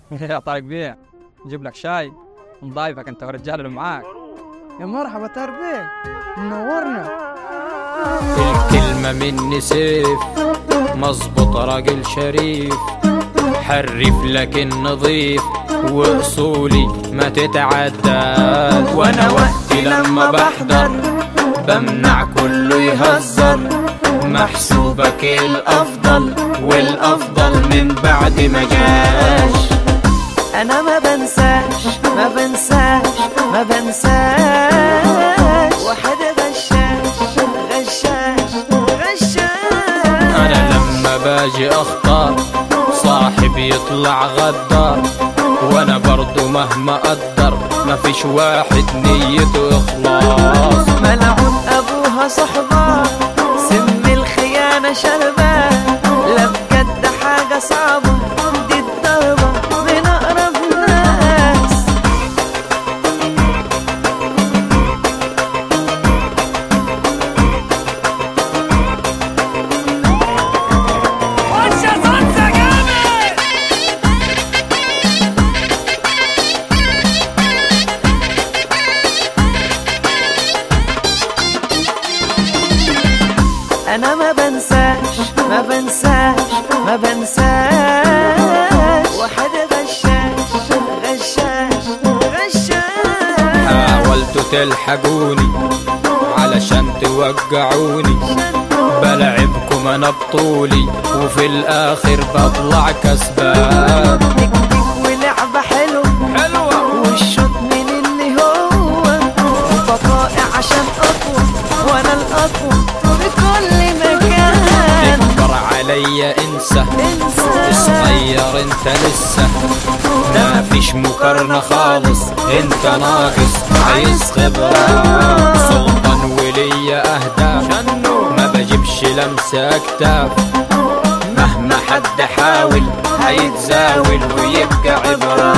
يا طارق بيه نجيب لك شاي نضايفك انت والرجال اللي معاك يا مرحبا تار بيه منورنا الكلمة مني سيف مظبوط راجل شريف حرف لكن نظيف واصولي ما تتعداش وانا وقتي لما بحضر بمنع كله يهزر محسوبك الافضل والافضل من بعد ما جاش انا ما بنساش ما بنساش ما بنساش واحد غشاش غشاش غشاش انا لما باجي اختار صاحب يطلع غدار وانا برضو مهما اقدر مفيش واحد نيته اخلاص ملعون ابوها صحبة سم الخيانة شربة لا بجد حاجة صعبة دي الضربة من اقرب ناس انا ما بنساش ما بنساش ما بنساش واحد غشاش غشاش غشاش حاولتوا تلحقوني علشان توقعوني بلعبكم انا بطولي وفي الاخر بطلع كسبان تكتيك ولعبة حلوة حلوة والشوط من اللي هو بقائع عشان اقوى وانا الاقوى في كل مكان تكبر عليا انسى انسى صغير انت لسه ما فيش مقارنة خالص انت ناقص عايز خبرة سلطان وليا اهداف ما بجيبش لمسة اكتاف مهما حد حاول هيتزاول ويبقى عبرة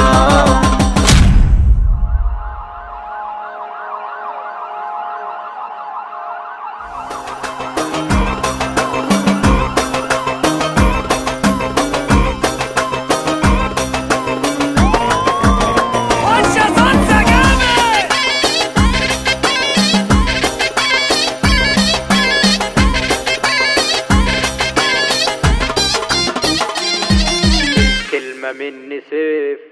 كلمة مني سيف